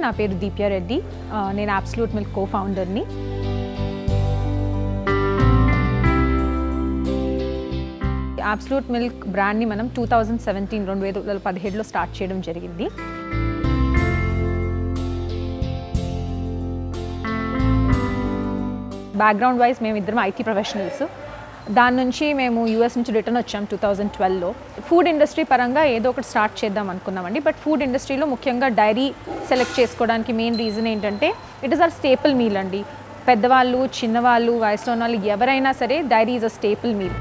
నా పేరు దీప్య రెడ్డి ఆ, నేను అబ్సల్యూట్ మిల్క్ కో ఫౌండర్ని అబ్సల్యూట్ మిల్క్ బ్రాండ్ని మనం టూ థౌజండ్ సెవెంటీన్ రెండు వేల పదిహేడులో స్టార్ట్ చేయడం జరిగింది బ్యాక్గ్రౌండ్ వైజ్ మేము ఇద్దరం ఐటీ ప్రొఫెషనల్స్ దాని నుంచి మేము యూఎస్ నుంచి రిటర్న్ వచ్చాం టూ థౌజండ్ ట్వెల్వ్లో ఫుడ్ ఇండస్ట్రీ పరంగా ఏదో ఒకటి స్టార్ట్ చేద్దాం అనుకున్నామండి బట్ ఫుడ్ ఇండస్ట్రీలో ముఖ్యంగా డైరీ సెలెక్ట్ చేసుకోవడానికి మెయిన్ రీజన్ ఏంటంటే it is our staple meal అండి పెద్దవాళ్ళు చిన్నవాళ్ళు వయసులో ఉన్న వాళ్ళు ఎవరైనా సరే dairy is a staple meal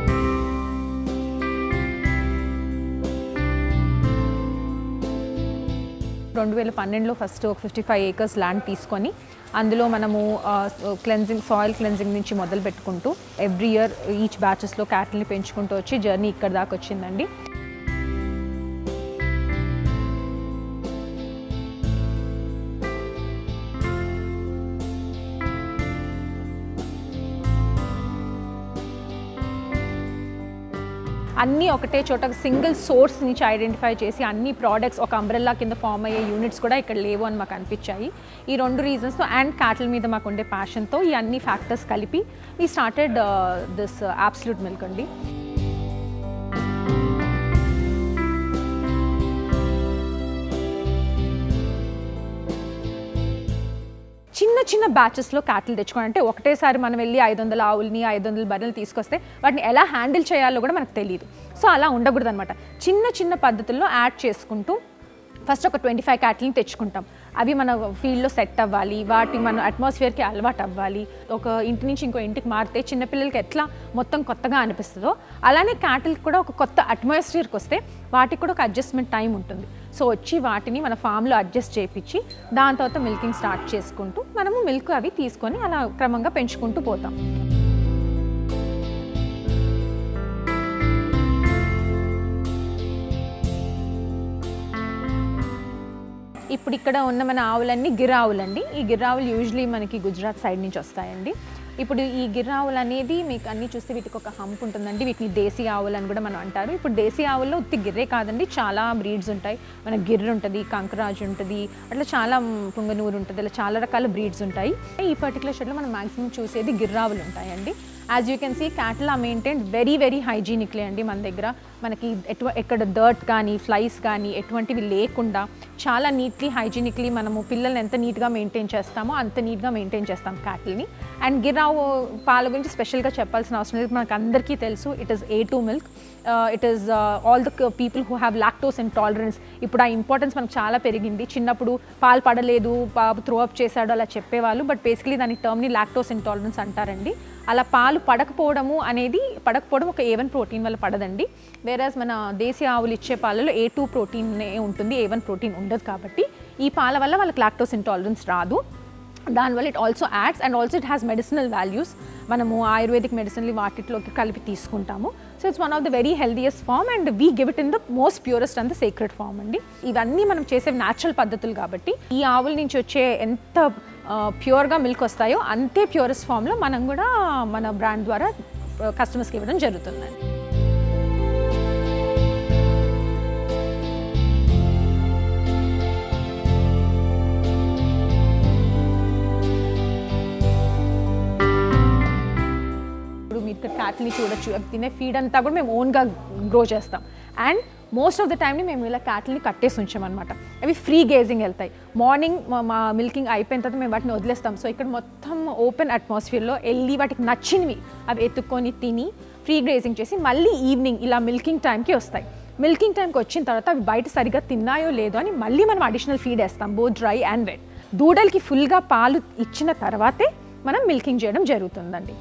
రెండు వేల పన్నెండులో ఫస్ట్ ఒక ఫిఫ్టీ ఫైవ్ ఏకర్స్ ల్యాండ్ తీసుకొని అందులో మనము క్లెన్జింగ్ సాయిల్ క్లెన్జింగ్ నుంచి మొదలు పెట్టుకుంటూ ఎవ్రీ ఇయర్ ఈచ్ బ్యాచెస్లో క్యాటిల్ని పెంచుకుంటూ వచ్చి జర్నీ ఇక్కడ దాకా వచ్చిందండి అన్నీ ఒకటే చోట సింగిల్ సోర్స్ నుంచి ఐడెంటిఫై చేసి అన్ని ప్రోడక్ట్స్ ఒక అంబ్రెల్లా కింద ఫామ్ అయ్యే యూనిట్స్ కూడా ఇక్కడ లేవు అని మాకు అనిపించాయి ఈ రెండు రీజన్స్తో అండ్ క్యాటిల్ మీద మాకు ఉండే ప్యాషన్తో ఈ అన్ని ఫ్యాక్టర్స్ కలిపి ఈ స్టార్టెడ్ దిస్ అబ్సల్యూట్ మిల్క్ అండి చిన్న చిన్న బ్యాచెస్లో క్యాటిల్ తెచ్చుకోండి అంటే ఒకటేసారి మనం వెళ్ళి ఐదు వందల ఆవుల్ని ఐదు వందల బర్రెలు తీసుకొస్తే వాటిని ఎలా హ్యాండిల్ చేయాలో కూడా మనకు తెలియదు సో అలా ఉండకూడదు అనమాట చిన్న చిన్న పద్ధతుల్లో యాడ్ చేసుకుంటూ ఫస్ట్ ఒక ట్వంటీ ఫైవ్ క్యాటిల్ని తెచ్చుకుంటాం అవి మన ఫీల్డ్లో సెట్ అవ్వాలి వాటి మన అట్మాస్ఫియర్కి అలవాటు అవ్వాలి ఒక ఇంటి నుంచి ఇంకో ఇంటికి మారితే చిన్నపిల్లలకి ఎట్లా మొత్తం కొత్తగా అనిపిస్తుందో అలానే క్యాటిల్కి కూడా ఒక కొత్త అట్మాస్ఫియర్కి వస్తే వాటికి కూడా ఒక అడ్జస్ట్మెంట్ టైం ఉంటుంది సో వచ్చి వాటిని మన ఫామ్లో అడ్జస్ట్ చేయించి దాని తర్వాత మిల్కింగ్ స్టార్ట్ చేసుకుంటూ మనము మిల్క్ అవి తీసుకొని అలా క్రమంగా పెంచుకుంటూ పోతాం ఇప్పుడు ఇక్కడ ఉన్న మన ఆవులన్నీ గిరావులండి ఈ గిరావులు యూజువలీ మనకి గుజరాత్ సైడ్ నుంచి వస్తాయండి ఇప్పుడు ఈ గిర్రావులు అనేది మీకు అన్ని చూస్తే వీటికి ఒక హంప్ ఉంటుందండి వీటిని దేశీ ఆవులు అని కూడా మనం అంటారు ఇప్పుడు దేశీ ఆవుల్లో ఉత్తి గిర్రే కాదండి చాలా బ్రీడ్స్ ఉంటాయి మన గిర్ర ఉంటుంది కంకరాజు ఉంటుంది అట్లా చాలా మ్, పుంగనూరు ఉంటుంది అలా చాలా రకాల బ్రీడ్స్ ఉంటాయి ఈ పర్టికులర్ షెడ్లో మనం మాక్సిమం చూసేది గిర్రావులు ఉంటాయండి as you can see cattle uh maintain very very hygienically అండి మన దగ్గర మనకి ఎటు ఎక్కడ డర్ట్ కానీ ఫ్లైస్ కానీ ఎటువంటివి లేకుండా చాలా నీట్లీ హైజీనిక్లీ మనము పిల్లల్ని ఎంత నీట్గా మెయింటైన్ చేస్తామో అంత నీట్గా మెయింటైన్ చేస్తాం క్యాటిల్ని అండ్ గిరావు పాల గురించి స్పెషల్గా చెప్పాల్సిన అవసరం లేదు మనకు అందరికీ తెలుసు it is A two milk it is all the people who have lactose and tolerance ఇప్పుడు ఆ ఇంపార్టెన్స్ మనకు చాలా పెరిగింది చిన్నప్పుడు పాలు పడలేదు బాబు త్రో అప్ చేశాడు అలా చెప్పేవాళ్ళు బట్ బేసికలీ దాని టర్మ్ని లాక్టోస్ ఇంటాలరెన్స్ అంటారండి అలా పాలు పడకపోవడము అనేది పడకపోవడం ఒక ఏవన్ ప్రోటీన్ వల్ల పడదండి వేరేస్ మన దేశీయ ఆవులు ఇచ్చే పాలలో ఏ టూ ప్రోటీన్ ఉంటుంది ఏ వన్ ప్రోటీన్ ఉండదు కాబట్టి ఈ పాల వల్ల వాళ్ళకి లాక్టోస్ ఇంటాలరెన్స్ రాదు దానివల్ల it also adds and also it has medicinal values మనము ఆయుర్వేదిక్ మెడిసిన్లు వాటిలోకి కలిపి తీసుకుంటాము so it's one of the very healthiest form and we give it in the most purest and the secret form అండి ఇవన్నీ మనం చేసే న్యాచురల్ పద్ధతులు కాబట్టి ఈ ఆవుల నుంచి వచ్చే ఎంత ప్యూర్గా మిల్క్ వస్తాయో అంతే ప్యూరెస్ట్ ఫామ్లో మనం కూడా మన బ్రాండ్ ద్వారా కస్టమర్స్కి ఇవ్వడం జరుగుతుందండి ఇప్పుడు మీరు ఇక్కడ క్యాట్ని చూడొచ్చు అవి తినే ఫీడ్ అంతా కూడా మేము ఓన్గా గ్రో చేస్తాం అండ్ మోస్ట్ ఆఫ్ ద టైంని మేము ఇలా క్యాట్ని కట్టేసి ఉంచామన్నమాట అవి ఫ్రీ గేజింగ్ వెళ్తాయి మార్నింగ్ మా మిల్కింగ్ అయిపోయిన తర్వాత మేము వాటిని వదిలేస్తాం సో ఇక్కడ మొత్తం ఓపెన్ అట్మాస్ఫియర్లో వెళ్ళి వాటికి నచ్చినవి అవి ఎత్తుక్కొని తిని ఫ్రీ గ్రేజింగ్ చేసి మళ్ళీ ఈవినింగ్ ఇలా మిల్కింగ్ టైంకి వస్తాయి మిల్కింగ్ టైంకి వచ్చిన తర్వాత అవి బయట సరిగ్గా తిన్నాయో లేదో అని మళ్ళీ మనం అడిషనల్ ఫీడ్ వేస్తాం బోత్ డ్రై అండ్ వెట్ దూడలకి ఫుల్గా పాలు ఇచ్చిన తర్వాతే మనం మిల్కింగ్ చేయడం జరుగుతుందండి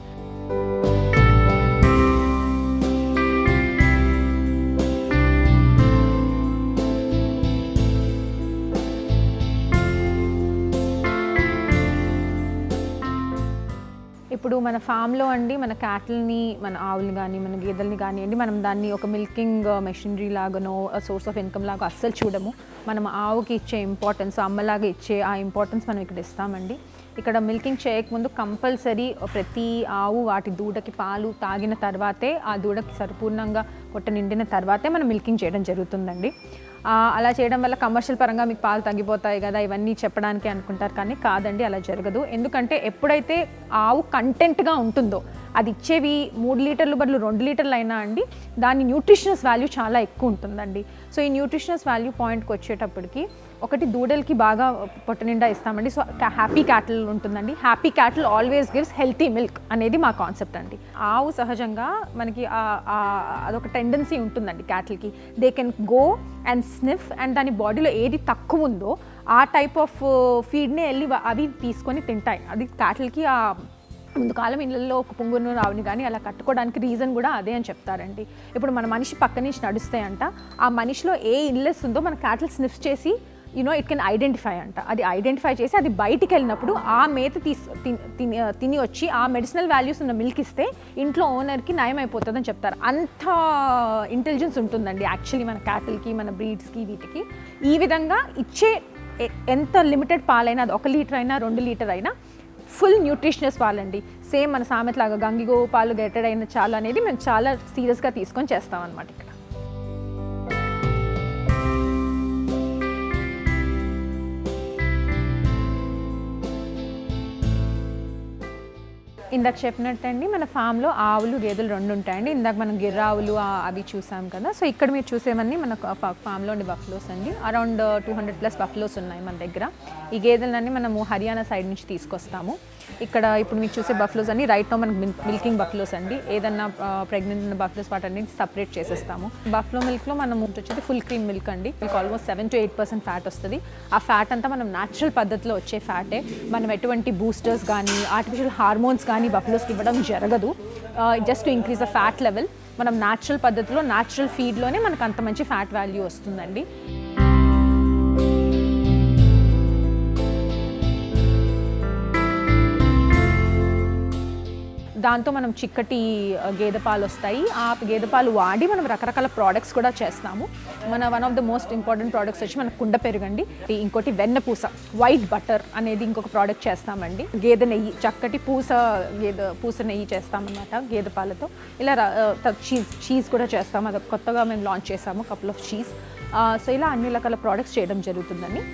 ఇప్పుడు మన ఫామ్లో అండి మన క్యాటిల్ని మన ఆవులు కానీ మన గేదెల్ని కానివ్వండి మనం దాన్ని ఒక మిల్కింగ్ మెషినరీ లాగానో సోర్స్ ఆఫ్ ఇన్కమ్ లాగా అస్సలు చూడము మనం ఆవుకి ఇచ్చే ఇంపార్టెన్స్ అమ్మలాగా ఇచ్చే ఆ ఇంపార్టెన్స్ మనం ఇక్కడ ఇస్తామండి ఇక్కడ మిల్కింగ్ చేయకముందు కంపల్సరీ ప్రతి ఆవు వాటి దూడకి పాలు తాగిన తర్వాతే ఆ దూడకి సంపూర్ణంగా పొట్ట నిండిన తర్వాతే మనం మిల్కింగ్ చేయడం జరుగుతుందండి ఆ, అలా చేయడం వల్ల కమర్షియల్ పరంగా మీకు పాలు తగ్గిపోతాయి కదా ఇవన్నీ చెప్పడానికి అనుకుంటారు కానీ కాదండి అలా జరగదు ఎందుకంటే ఎప్పుడైతే ఆవు కంటెంట్గా ఉంటుందో అది ఇచ్చేవి మూడు లీటర్లు బదులు రెండు లీటర్లు అయినా అండి దాని న్యూట్రిషనస్ వాల్యూ చాలా ఎక్కువ ఉంటుందండి సో ఈ న్యూట్రిషనస్ వాల్యూ పాయింట్కి వచ్చేటప్పటికి ఒకటి దూడలకి బాగా పొట్ట నిండా ఇస్తామండి సో హ్యాపీ క్యాటిల్ ఉంటుందండి happy cattle always gives healthy milk అనేది మా కాన్సెప్ట్ అండి ఆవు సహజంగా మనకి ఆ- ఆ- అదొక టెండెన్సీ ఉంటుందండి క్యాటిల్కి they can go and sniff and దాని బాడీలో ఏది తక్కువ ఉందో ఆ టైప్ ఆఫ్ ఫీడ్నే వెళ్ళి వా- అవి తీసుకొని తింటాయి అది క్యాటిల్కి ఆ ముందు కాలం ఇళ్ళల్లో ఒక పుంగును రావుని కానీ అలా కట్టుకోవడానికి రీజన్ కూడా అదే అని చెప్తారండి ఇప్పుడు మన మనిషి పక్క నుంచి నడుస్తే అంట ఆ మనిషిలో ఏ ఇల్లెస్ ఉందో మన క్యాటిల్ స్నిఫ్ చేసి యూనో ఇట్ కెన్ ఐడెంటిఫై అంట అది ఐడెంటిఫై చేసి అది బయటికి వెళ్ళినప్పుడు ఆ మేత తీసు తిని- తిని తిని వచ్చి ఆ మెడిసినల్ వాల్యూస్ ఉన్న మిల్క్ ఇస్తే ఇంట్లో ఓనర్కి నయం అయిపోతుందని చెప్తారు అంత ఇంటెలిజెన్స్ ఉంటుందండి యాక్చువల్లీ మన క్యాటిల్కి మన బ్రీడ్స్కి వీటికి ఈ విధంగా ఇచ్చే ఎ- ఎంత లిమిటెడ్ పాలైనా అది ఒక లీటర్ అయినా రెండు లీటర్ అయినా ఫుల్ న్యూట్రిషనస్ పాలండి సేమ్ మన సామెత లాగా గంగిగో పాలు గెట్టెడ్ అయిన చాలు అనేది మేము చాలా సీరియస్గా తీసుకొని చేస్తాం అనమాట ఇక్కడ ఇందాక చెప్పినట్టండి మన ఫామ్లో ఆవులు గేదెలు రెండు ఉంటాయండి ఇందాక మనం గిర్రావులు ఆ, అవి చూసాం కదా సో ఇక్కడ మీరు చూసేవన్నీ మన ఫామ్లో ఉండే బఫ్లోస్ అండి around two hundred plus buffaloes ఉన్నాయి మన దగ్గర ఈ గేదెలన్నీ మనము హర్యానా సైడ్ నుంచి తీసుకొస్తాము ఇక్కడ ఇప్పుడు మీకు చూసే బఫ్లోస్ అన్ని రైట్ నో మనకు మిల్కింగ్ బఫ్లోస్ అండి ఏదన్నా ప్రెగ్నెంట్ ఉన్న బఫ్లోస్ వాటన్ని సపరేట్ చేసేస్తాము బఫ్లో మిల్క్లో మనం వచ్చేది ఫుల్ క్రీమ్ మిల్క్ అండి మీకు almost seven to eight percent fat వస్తుంది ఆ ఫ్యాట్ అంతా మనం న్యాచురల్ పద్ధతిలో వచ్చే ఫ్యాటే మనం ఎటువంటి బూస్టర్స్ కానీ ఆర్టిఫిషియల్ హార్మోన్స్ కానీ బఫ్లోస్కి ఇవ్వడం జరగదు just to increase the fat level మనం న్యాచురల్ పద్ధతిలో న్యాచురల్ ఫీడ్లోనే మనకు అంత మంచి ఫ్యాట్ వాల్యూ వస్తుందండి దాంతో మనం చిక్కటి ఆ, గేదె పాలు వస్తాయి ఆ గేదె పాలు వాడి మనం రకరకాల ప్రోడక్ట్స్ కూడా చేస్తాము మన one of the most important products వచ్చి మన కుండ పెరుగండి ఇంకోటి వెన్నపూస వైట్ బటర్ అనేది ఇంకొక ప్రోడక్ట్ చేస్తామండి గేదె నెయ్యి చక్కటి పూస గేదె పూస నెయ్యి చేస్తామన్నమాట గేదె పాలతో ఇలా చీజ్ చీజ్ కూడా చేస్తాము అది కొత్తగా మేము లాంచ్ చేసాము కపుల్ ఆఫ్ చీజ్ సో ఇలా అన్ని రకాల ప్రోడక్ట్స్ చేయడం జరుగుతుందండి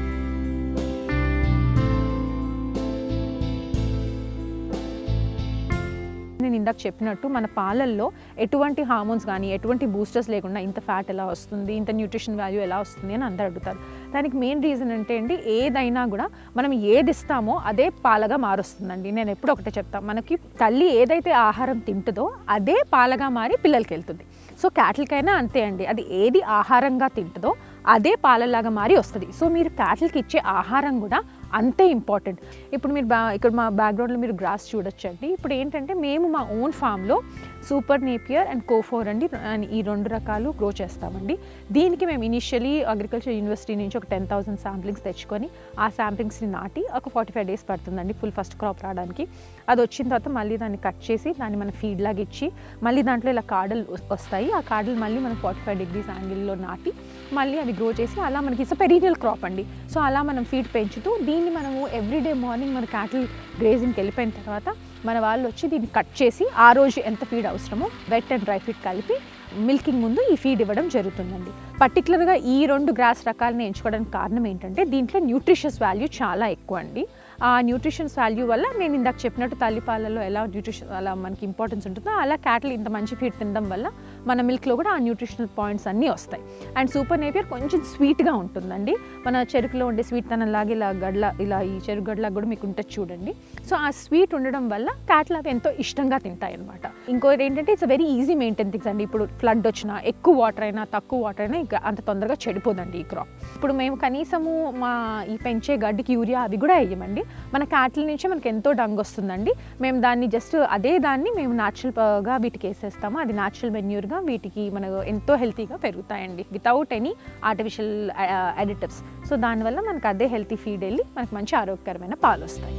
నేను ఇందాక చెప్పినట్టు మన పాలల్లో ఎటువంటి హార్మోన్స్ కానీ ఎటువంటి బూస్టర్స్ లేకుండా ఇంత ఫ్యాట్ ఎలా వస్తుంది ఇంత న్యూట్రిషన్ వాల్యూ ఎలా వస్తుంది అని అందరు అడుగుతారు దానికి మెయిన్ రీజన్ అంటే అండి ఏదైనా కూడా మనం ఏది ఇస్తామో అదే పాలగా మారుస్తుందండి నేను ఎప్పుడు ఒకటే చెప్తాను మనకి తల్లి ఏదైతే ఆహారం తింటుందో అదే పాలగా మారి పిల్లలకి వెళ్తుంది సో క్యాటిల్కైనా అంతే అండి అది ఏది ఆహారంగా తింటుందో అదే పాలలాగా మారి వస్తుంది సో మీరు క్యాటిల్కి ఇచ్చే ఆహారం కూడా అంతే ఇంపార్టెంట్ ఇప్పుడు మీరు బా ఇక్కడ మా బ్యాక్గ్రౌండ్లో మీరు గ్రాస్ చూడొచ్చండి ఇప్పుడు ఏంటంటే మేము మా ఓన్ ఫామ్లో సూపర్ నేపియర్ అండ్ కోఫోర్ అండి and ఈ రెండు రకాలు గ్రో చేస్తామండి దీనికి మేము ఇనిషియలీ అగ్రికల్చర్ యూనివర్సిటీ నుంచి ఒక టెన్ థౌసండ్ శాంప్లింగ్స్ తెచ్చుకొని ఆ శాంప్లింగ్స్ని నాటి ఒక ఫార్టీ ఫైవ్ డేస్ పడుతుందండి ఫుల్ ఫస్ట్ క్రాప్ రావడానికి అది వచ్చిన తర్వాత మళ్ళీ దాన్ని కట్ చేసి దాన్ని మనం ఫీడ్ లాగా ఇచ్చి మళ్ళీ దాంట్లో ఇలా కాడలు వస్- వస్తాయి ఆ కాడలు మళ్ళీ మనం ఫార్టీ ఫైవ్ డిగ్రీస్ యాంగిల్లో నాటి మళ్ళీ అవి గ్రో చేసి అలా మనకి ఇట్స్ పెరీనియల్ క్రాప్ అండి సో అలా మనం ఫీడ్ పెంచుతూ దీన్ని మనము ఎవ్రీడే మార్నింగ్ మన క్యాటిల్ గ్రేజింగ్కి వెళ్ళిపోయిన తర్వాత మన వాళ్ళు వచ్చి దీన్ని కట్ చేసి ఆ రోజు ఎంత ఫీడ్ అవసరమో వెట్ అండ్ డ్రై ఫీడ్ కలిపి మిల్కింగ్ ముందు ఈ ఫీడ్ ఇవ్వడం జరుగుతుందండి పర్టికులర్గా ఈ రెండు గ్రాస్ రకాలని ఎంచుకోవడానికి కారణం ఏంటంటే దీంట్లో న్యూట్రిషియస్ వాల్యూ చాలా ఎక్కువ అండి ఆ న్యూట్రిషన్స్ వాల్యూ వల్ల నేను ఇందాక చెప్పినట్టు తల్లిపాలలో ఎలా న్యూట్రిషన్ అలా మనకి ఇంపార్టెన్స్ ఉంటుందో అలా క్యాటిల్ ఇంత మంచి ఫీడ్ తినడం వల్ల మన మిల్క్లో కూడా ఆ న్యూట్రిషనల్ పాయింట్స్ అన్నీ వస్తాయి అండ్ సూపర్ నేపియర్ కొంచెం స్వీట్గా ఉంటుందండి మన చెరుకులో ఉండే స్వీట్ తనంలాగా ఇలా గడ్ల ఇలా ఈ చెరుకు గడ్లా కూడా మీకు ఉంటుంది చూడండి సో ఆ స్వీట్ ఉండడం వల్ల క్యాట్లు అవి ఎంతో ఇష్టంగా తింటాయి అనమాట ఇంకోటి ఏంటంటే it's very easy maintain things అండి ఇప్పుడు ఫ్లడ్ వచ్చినా ఎక్కువ వాటర్ అయినా తక్కువ వాటర్ అయినా ఇంకా అంత తొందరగా చెడిపోదండి ఈ క్రాప్ ఇప్పుడు మేము కనీసము మా ఈ పెంచే గడ్డికి యూరియా అవి కూడా వేయమండి మన క్యాటిల్ నుంచి మనకి ఎంతో డంగ్ వస్తుందండి మేము దాన్ని జస్ట్ అదే దాన్ని మేము న్యాచురల్గా వీటికి వేసేస్తాము అది న్యాచురల్ మెన్యూర్గా వీటికి మనకు ఎంతో హెల్తీగా పెరుగుతాయండి without any artificial additives so దానివల్ల మనకు అదే హెల్తీ ఫీడ్ వెళ్ళి మనకు మంచి ఆరోగ్యకరమైన పాలు వస్తాయి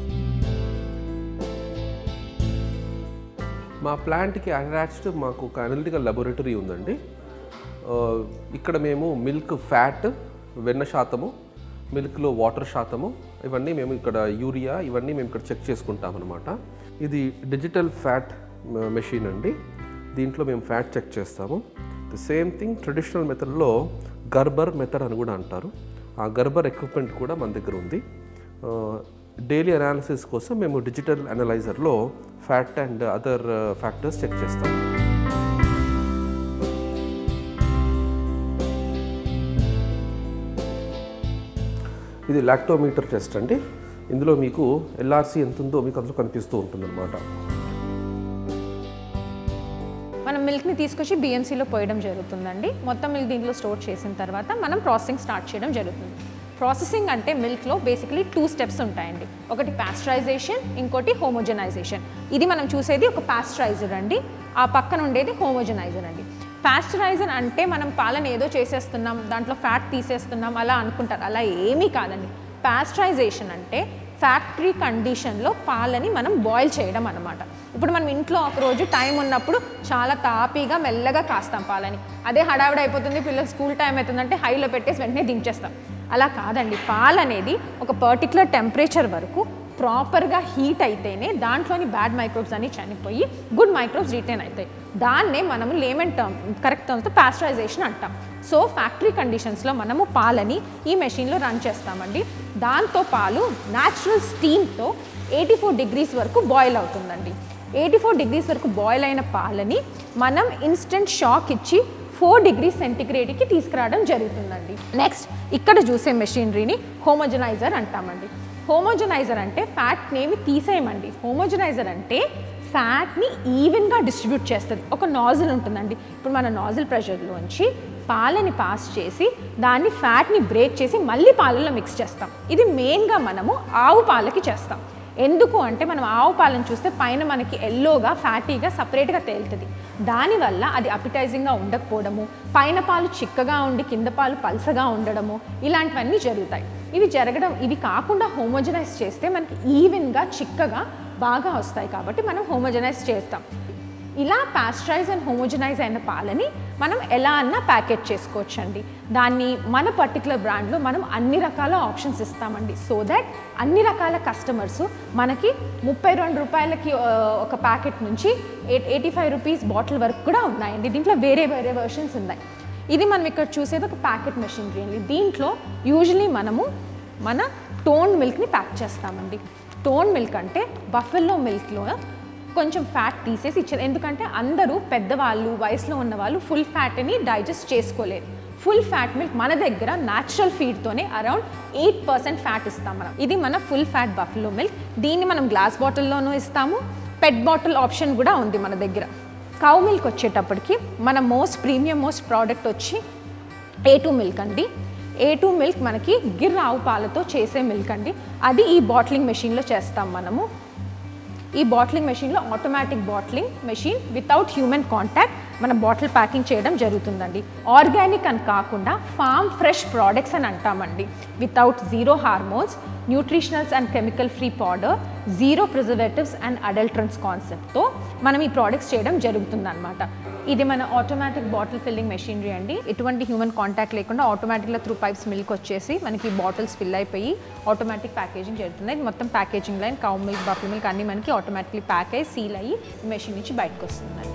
మా ప్లాంట్కి అటాచ్డ్ మాకు ఒక అనలిటికల్ లబొరేటరీ ఉందండి ఆ, ఇక్కడ మేము మిల్క్ ఫ్యాట్ వెన్న శాతము మిల్క్లో వాటర్ శాతము ఇవన్నీ మేము ఇక్కడ యూరియా ఇవన్నీ మేము ఇక్కడ చెక్ చేసుకుంటాం అనమాట ఇది డిజిటల్ ఫ్యాట్ మెషిన్ అండి దీంట్లో మేము ఫ్యాట్ చెక్ చేస్తాము ది సేమ్ థింగ్ ట్రెడిషనల్ మెథడ్లో గర్బర్ మెథడ్ అని కూడా అంటారు ఆ గర్బర్ ఎక్విప్మెంట్ కూడా మన దగ్గర ఉంది డైలీ అనాలిసిస్ కోసం మేము డిజిటల్ అనలైజర్లో fat and other factors check చేస్తాం ఇది లాక్టోమీటర్ టెస్ట్ అండి ఇందులో మీకు ఎల్ఆర్సీ ఎంత ఉందో మీకు అందులో కనిపిస్తూ ఉంటుందన్నమాట మనం మిల్క్ని తీసుకొచ్చి బిఎంసీలో పోయడం జరుగుతుందండి మొత్తం మిల్క్ దీంట్లో స్టోర్ చేసిన తర్వాత మనం ప్రాసెసింగ్ స్టార్ట్ చేయడం జరుగుతుంది ప్రాసెసింగ్ అంటే మిల్క్లో బేసికలీ టూ స్టెప్స్ ఉంటాయండి ఒకటి పాస్చరైజేషన్ ఇంకోటి హోమోజనైజేషన్ ఇది మనం చూసేది ఒక పాస్చరైజర్ అండి ఆ పక్కన ఉండేది హోమోజనైజర్ అండి పాస్చరైజర్ అంటే మనం పాలన ఏదో చేసేస్తున్నాం దాంట్లో ఫ్యాట్ తీసేస్తున్నాం అలా అనుకుంటారు అలా ఏమీ కాదండి పాస్చరైజేషన్ అంటే ఫ్యాక్టరీ కండిషన్లో పాలని మనం బాయిల్ చేయడం అనమాట ఇప్పుడు మనం ఇంట్లో ఒక రోజు టైం ఉన్నప్పుడు చాలా తాపీగా మెల్లగా కాస్తాం పాలని అదే హడావిడి అయిపోతుంది పిల్లలు స్కూల్ టైం అవుతుందంటే హైలో పెట్టేసి వెంటనే దించేస్తాం అలా కాదండి పాలు అనేది ఒక పర్టికులర్ టెంపరేచర్ వరకు ప్రాపర్గా హీట్ అయితేనే దాంట్లోని బ్యాడ్ మైక్రోబ్స్ అన్ని చనిపోయి గుడ్ మైక్రోబ్స్ రిటైన్ అవుతాయి దాన్నే మనము లేమన్ టర్మ్ కరెక్ట్ టర్మ్స్తో పాస్చరైజేషన్ అంటాం సో ఫ్యాక్టరీ కండిషన్స్లో మనము పాలని ఈ మెషిన్లో రన్ చేస్తామండి దాంతో పాలు న్యాచురల్ స్టీమ్తో ఎయిటీ ఫోర్ డిగ్రీస్ వరకు బాయిల్ అవుతుందండి ఎయిటీ ఫోర్ డిగ్రీస్ వరకు బాయిల్ అయిన పాలని మనం ఇన్స్టెంట్ షాక్ ఇచ్చి ఫోర్ డిగ్రీ సెంటిగ్రేడ్కి తీసుకురావడం జరుగుతుందండి నెక్స్ట్ ఇక్కడ చూసే మెషినరీని హోమోజనైజర్ అంటామండి హోమోజనైజర్ అంటే ఫ్యాట్ని ఏమి తీసేయమండి హోమోజనైజర్ అంటే ఫ్యాట్ని ఈవెన్గా డిస్ట్రిబ్యూట్ చేస్తుంది ఒక నాజిల్ ఉంటుందండి ఇప్పుడు మన నాజిల్ ప్రెషర్లోంచి పాలని పాస్ చేసి దాన్ని ఫ్యాట్ని బ్రేక్ చేసి మళ్ళీ పాలలో మిక్స్ చేస్తాం ఇది మెయిన్గా మనము ఆవు పాలకి చేస్తాం ఎందుకు అంటే మనం ఆవు పాలను చూస్తే పైన మనకి ఎల్లోగా ఫ్యాటీగా సపరేట్గా తేలుతుంది దానివల్ల అది అపిటైజింగ్గా ఉండకపోవడము పైన పాలు చిక్కగా ఉండి కింద పాలు పల్సగా ఉండడము ఇలాంటివన్నీ జరుగుతాయి ఇవి జరగడం ఇవి కాకుండా హోమోజనైజ్ చేస్తే మనకి ఈవెన్గా చిక్కగా బాగా వస్తాయి కాబట్టి మనం హోమోజనైజ్ చేస్తాం ఇలా పాస్చరైజ్ అండ్ హోమోజనైజ్ అయిన పాలని మనం ఎలా అన్నా ప్యాకెట్ చేసుకోవచ్చండి దాన్ని మన పర్టికులర్ బ్రాండ్లో మనం అన్ని రకాల ఆప్షన్స్ ఇస్తామండి సో దట్ అన్ని రకాల కస్టమర్స్ మనకి ముప్పై రెండు రూపాయలకి ఆ, ఒక ప్యాకెట్ నుంచి ఎయిటీ ఫైవ్ రూపీస్ బాటిల్ వరకు కూడా ఉన్నాయండి దీంట్లో వేరే వేరే వర్షన్స్ ఉన్నాయి ఇది మనం ఇక్కడ చూసేది ఒక ప్యాకెట్ మెషినరీ అండి దీంట్లో యూజువలీ మనము మన టోన్ మిల్క్ని ప్యాక్ చేస్తామండి టోన్ మిల్క్ అంటే బఫెల్లో మిల్క్లో కొంచెం ఫ్యాట్ తీసేసి ఇచ్చేది ఎందుకంటే అందరూ పెద్దవాళ్ళు వయసులో ఉన్న వాళ్ళు ఫుల్ ఫ్యాట్ని డైజెస్ట్ చేసుకోలేరు ఫుల్ ఫ్యాట్ మిల్క్ మన దగ్గర న్యాచురల్ ఫీడ్తోనే అరౌండ్ ఎయిట్ పర్సెంట్ ఫ్యాట్ ఇస్తాం మనం ఇది మన ఫుల్ ఫ్యాట్ బఫెలో మిల్క్ దీన్ని మనం గ్లాస్ బాటిల్లోనూ ఇస్తాము పెట్ బాటిల్ ఆప్షన్ కూడా ఉంది మన దగ్గర కౌ మిల్క్ వచ్చేటప్పటికి మన మోస్ట్ ప్రీమియం మోస్ట్ ప్రోడక్ట్ వచ్చి ఏ టూ మిల్క్ అండి ఏ టూ మిల్క్ మనకి గిర్ ఆవు పాలతో చేసే మిల్క్ అండి అది ఈ బాట్లింగ్ మెషిన్లో చేస్తాం మనము ఈ బాట్లింగ్ మెషిన్లో automatic bottling machine without human contact మన బాటిల్ ప్యాకింగ్ చేయడం జరుగుతుందండి ఆర్గానిక్ అని కాకుండా ఫామ్ ఫ్రెష్ ప్రోడక్ట్స్ అని అంటామండి without zero hormones nutritionals and chemical free powder zero preservatives and adulterants కాన్సెప్ట్తో మనం ఈ ప్రోడక్ట్స్ చేయడం జరుగుతుందన్నమాట ఇది మన ఆటోమేటిక్ బాటిల్ ఫిల్లింగ్ మెషినరీ అండి ఎటువంటి హ్యూమన్ కాంటాక్ట్ లేకుండా ఆటోమేటిక్గా త్రూ పైప్స్ మిల్క్ వచ్చేసి మనకి బాటిల్స్ ఫిల్ అయిపోయి ఆటోమేటిక్ ప్యాకేజింగ్ జరుగుతుంది ఇది మొత్తం packaging line cow milk buffalo milk అన్ని మనకి ఆటోమేటిక్లీ ప్యాక్ అయ్యి సీల్ అయ్యి మెషిన్ నుంచి బయటకు వస్తుందండి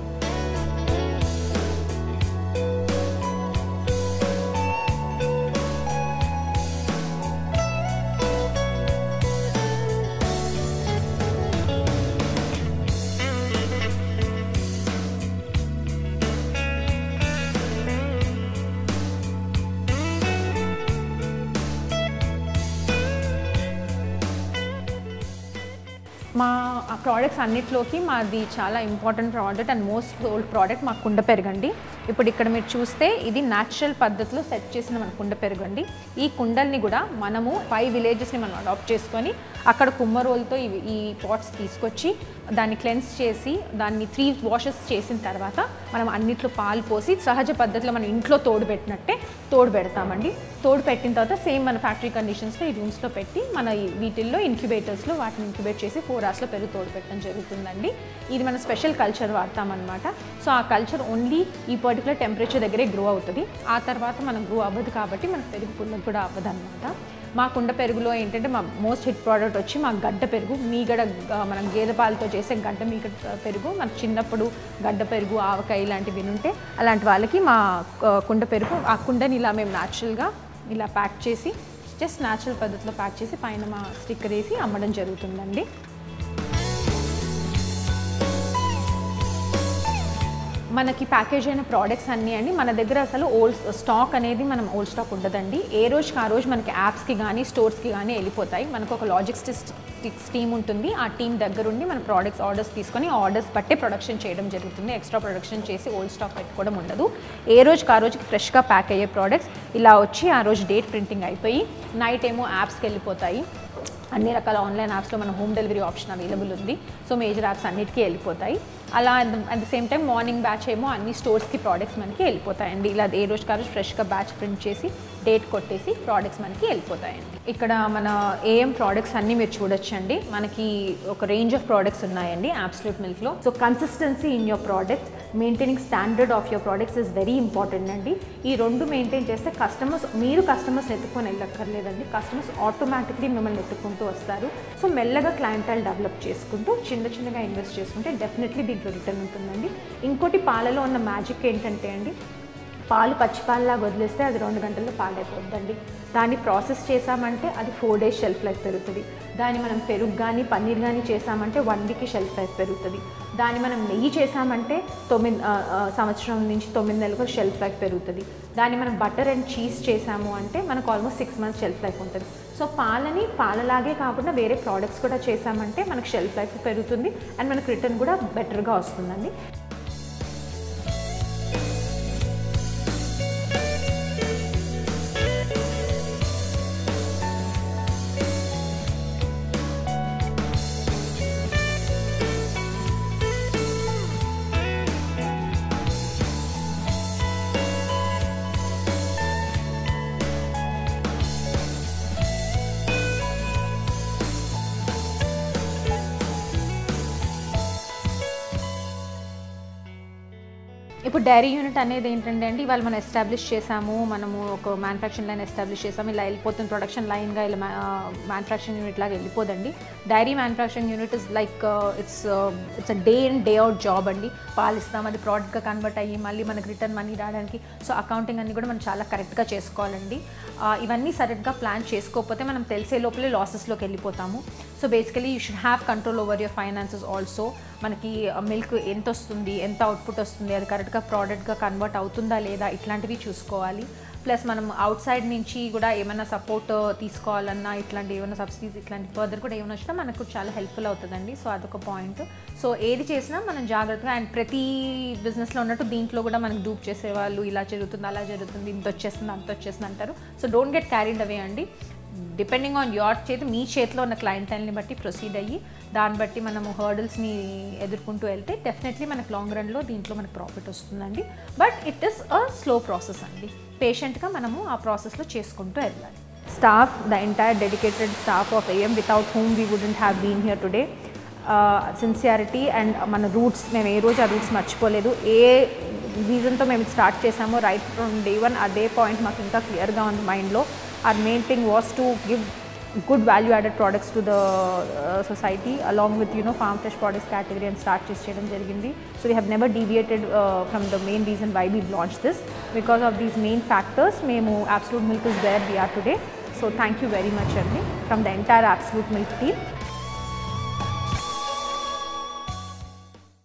మా ప్రోడక్ట్స్ అన్నిట్లోకి మాది చాలా important product and most old product మా కుండ పెరుగండి ఇప్పుడు ఇక్కడ మీరు చూస్తే ఇది న్యాచురల్ పద్ధతిలో సెట్ చేసిన మన కుండ పెరుగండి ఈ కుండల్ని కూడా మనము ఫైవ్ విలేజెస్ని మనం అడాప్ట్ చేసుకొని అక్కడ కుమ్మరోలతో ఇవి ఈ పాట్స్ తీసుకొచ్చి దాన్ని క్లెన్స్ చేసి దాన్ని త్రీ వాషెస్ చేసిన తర్వాత మనం అన్నిట్లో పాలు పోసి సహజ పద్ధతిలో మనం ఇంట్లో తోడు పెట్టినట్టే తోడు పెడతామండి తోడు పెట్టిన తర్వాత సేమ్ మన ఫ్యాక్టరీ కండిషన్స్లో ఈ రూమ్స్లో పెట్టి మన ఈ వీటిల్లో ఇంక్యుబేటర్స్లో వాటిని ఇంక్యుబేట్ చేసి ఫోర్ అవర్స్లో పెరుగు తోడు పెట్టడం జరుగుతుందండి ఇది మన స్పెషల్ కల్చర్ వాడతామన్నమాట సో ఆ కల్చర్ ఓన్లీ ఈ పర్టికులర్ టెంపరేచర్ దగ్గరే గ్రో అవుతుంది ఆ తర్వాత మనం గ్రో అవ్వదు కాబట్టి మనకు పెరుగు పుల్లలు కూడా అవ్వదు అనమాట మా కుండ పెరుగులో ఏంటంటే మా మోస్ట్ హిట్ ప్రోడక్ట్ వచ్చి మా గడ్డ పెరుగు మీగడ ఆ, మనం గేదె పాలతో చేసే గడ్డ మీగడ పెరుగు మన చిన్నప్పుడు గడ్డ పెరుగు ఆవకాయ ఇలాంటివి ఉంటే అలాంటి వాళ్ళకి మా ఆ, కుండ పెరుగు ఆ కుండని ఇలా మేము న్యాచురల్గా ఇలా ప్యాక్ చేసి జస్ట్ న్యాచురల్ పద్ధతిలో ప్యాక్ చేసి పైన మా స్టిక్కర్ వేసి అమ్మడం జరుగుతుందండి మనకి ప్యాకేజ్ అయిన ప్రోడక్ట్స్ అన్నీ అండి మన దగ్గర అసలు ఓల్డ్ స్టాక్ అనేది మనం ఓల్డ్ స్టాక్ ఉండదండి ఏ రోజుకి ఆ రోజు మనకి యాప్స్కి కానీ స్టోర్స్కి కానీ వెళ్ళిపోతాయి మనకు ఒక లాజిస్టిక్స్ టీమ్ ఉంటుంది ఆ టీం దగ్గరుండి మన ప్రోడక్ట్స్ ఆర్డర్స్ తీసుకొని ఆర్డర్స్ బట్టే ప్రొడక్షన్ చేయడం జరుగుతుంది ఎక్స్ట్రా ప్రొడక్షన్ చేసి ఓల్డ్ స్టాక్ పెట్టుకోవడం ఉండదు ఏ రోజుకి ఆ రోజుకి ఫ్రెష్గా ప్యాక్ అయ్యే ప్రోడక్ట్స్ ఇలా వచ్చి ఆ రోజు డేట్ ప్రింటింగ్ అయిపోయి నైట్ ఏమో యాప్స్కి వెళ్ళిపోతాయి అన్ని రకాల ఆన్లైన్ యాప్స్లో మన హోమ్ డెలివరీ ఆప్షన్ అవైలబుల్ ఉంది సో మేజర్ యాప్స్ అన్నిటికీ వెళ్ళిపోతాయి అలా at the same time morning batch ఏమో అన్ని స్టోర్స్కి ప్రోడక్ట్స్ మనకి వెళ్ళిపోతాయండి ఇలా ఏ రోజు కాదు ఫ్రెష్గా బ్యాచ్ ప్రింట్ చేసి డేట్ కొట్టేసి ప్రోడక్ట్స్ మనకి వెళ్ళిపోతాయండి ఇక్కడ మన ఏఎం ప్రోడక్ట్స్ అన్నీ మీరు చూడొచ్చండి మనకి ఒక రేంజ్ ఆఫ్ ప్రోడక్ట్స్ ఉన్నాయండి యాబ్స్లూట్ మిల్క్లో so consistency in your product maintaining standard of your products is very important అండి ఈ రెండు మెయింటైన్ చేస్తే కస్టమర్స్ మీరు కస్టమర్స్ ఎత్తుకొని వెళ్ళక్కర్లేదండి కస్టమర్స్ ఆటోమేటిక్లీ మిమ్మల్ని ఎత్తుకుంటూ వస్తారు సో మెల్లగా క్లయింటల్ డెవలప్ చేసుకుంటూ చిన్న చిన్నగా ఇన్వెస్ట్ చేసుకుంటే డెఫినెట్లీ దీంట్లో రిటర్న్ ఉంటుందండి ఇంకోటి పాలలో ఉన్న మ్యాజిక్ ఏంటంటే అండి పాలు పచ్చి పాలలాగా వదిలేస్తే అది రెండు గంటల్లో పాలైపోద్దండి దాన్ని ప్రాసెస్ చేసామంటే అది ఫోర్ డేస్ షెల్ఫ్ లైఫ్ పెరుగుతుంది దాన్ని మనం పెరుగు కానీ పన్నీర్ కానీ చేసామంటే వన్ వీక్ షెల్ఫ్ లైఫ్ పెరుగుతుంది దాన్ని మనం నెయ్యి చేసామంటే తొమ్మిది ఆ, ఆ, సంవత్సరం నుంచి తొమ్మిది నెలలకు షెల్ఫ్ లైఫ్ పెరుగుతుంది దాన్ని మనం బటర్ అండ్ చీజ్ చేసాము అంటే మనకు almost six months shelf life ఉంటుంది సో పాలని పాలలాగే కాకుండా వేరే ప్రోడక్ట్స్ కూడా చేసామంటే మనకు షెల్ఫ్ లైఫ్ పెరుగుతుంది అండ్ మనకు రిటర్న్ కూడా బెటర్గా వస్తుందండి ఇప్పుడు డైరీ యూనిట్ అనేది ఏంటంటే అండి ఇవాళ మనం ఎస్టాబ్లిష్ చేసాము మనము ఒక మ్యానుఫ్యాక్చరింగ్ లైన్ ఎస్టాబ్లిష్ చేసాము ఇలా వెళ్ళిపోతుంది ప్రొడక్షన్ లైన్గా ఇలా మ్యానుఫ్యాక్చరింగ్ యూనిట్ లాగా వెళ్ళిపోదండి dairy manufacturing unit is like it's it's a day and day out job అండి పాలు ఇస్తాం అది ప్రోడక్ట్గా కన్వర్ట్ అయ్యి మళ్ళీ మనకి రిటర్న్ మనీ రావడానికి సో అకౌంటింగ్ అన్ని కూడా మనం చాలా కరెక్ట్గా చేసుకోవాలండి ఆ, ఇవన్నీ సరిగ్గా ప్లాన్ చేసుకోకపోతే మనం తెలిసే లోపలే లాసెస్లోకి వెళ్ళిపోతాము so basically you should have control over your finances also మనకి మిల్క్ ఎంత వస్తుంది ఎంత అవుట్పుట్ వస్తుంది అది కరెక్ట్గా ప్రోడక్ట్గా కన్వర్ట్ అవుతుందా లేదా ఇట్లాంటివి చూసుకోవాలి ప్లస్ మనం అవుట్ సైడ్ నుంచి కూడా ఏమైనా సపోర్ట్ తీసుకోవాలన్నా ఇట్లాంటి ఏమైనా సబ్సిడీస్ ఇట్లాంటి ఫర్దర్ కూడా ఏమైనా వచ్చినా మనకు చాలా హెల్ప్ఫుల్ అవుతుందండి సో అదొక పాయింట్ సో ఏది చేసినా మనం జాగ్రత్తగా అండ్ ప్రతి బిజినెస్లో ఉన్నట్టు దీంట్లో కూడా మనకు డూప్ చేసేవాళ్ళు ఇలా జరుగుతుంది అలా జరుగుతుంది ఇంత వచ్చేస్తుంది అంత వచ్చేస్తుంది అంటారు so don't get carried away అండి డిపెండింగ్ ఆన్ యువర్ చేతి మీ చేతిలో ఉన్న క్లయింటైల్ని బట్టి ప్రొసీడ్ అయ్యి దాన్ని బట్టి మనము హర్డల్స్ని ఎదుర్కొంటూ వెళ్తే డెఫినెట్లీ మనకు లాంగ్ రన్లో దీంట్లో మనకు ప్రాఫిట్ వస్తుందండి but it is a slow process అండి పేషెంట్గా మనము ఆ ప్రాసెస్లో చేసుకుంటూ వెళ్ళాలి staff the entire dedicated staff of AM without whom we wouldn't have been here today sincerity and మన రూట్స్ మేము ఏ రోజు ఆ రూట్స్ మర్చిపోలేదు ఏ రీజన్తో మేము స్టార్ట్ చేసామో రైట్ ఫ్రమ్ డే వన్ అదే పాయింట్ మాకు ఇంకా క్లియర్గా ఉంది మైండ్లో our main thing was to give good value added products to the uh, society along with you know farm fresh products category and start చేసి చేయడం జరిగింది so we have never deviated uh, from the main reason why we launched this because of these main factors మేము absolute milk is where we are today so thank you very much Arni from the entire absolute milk team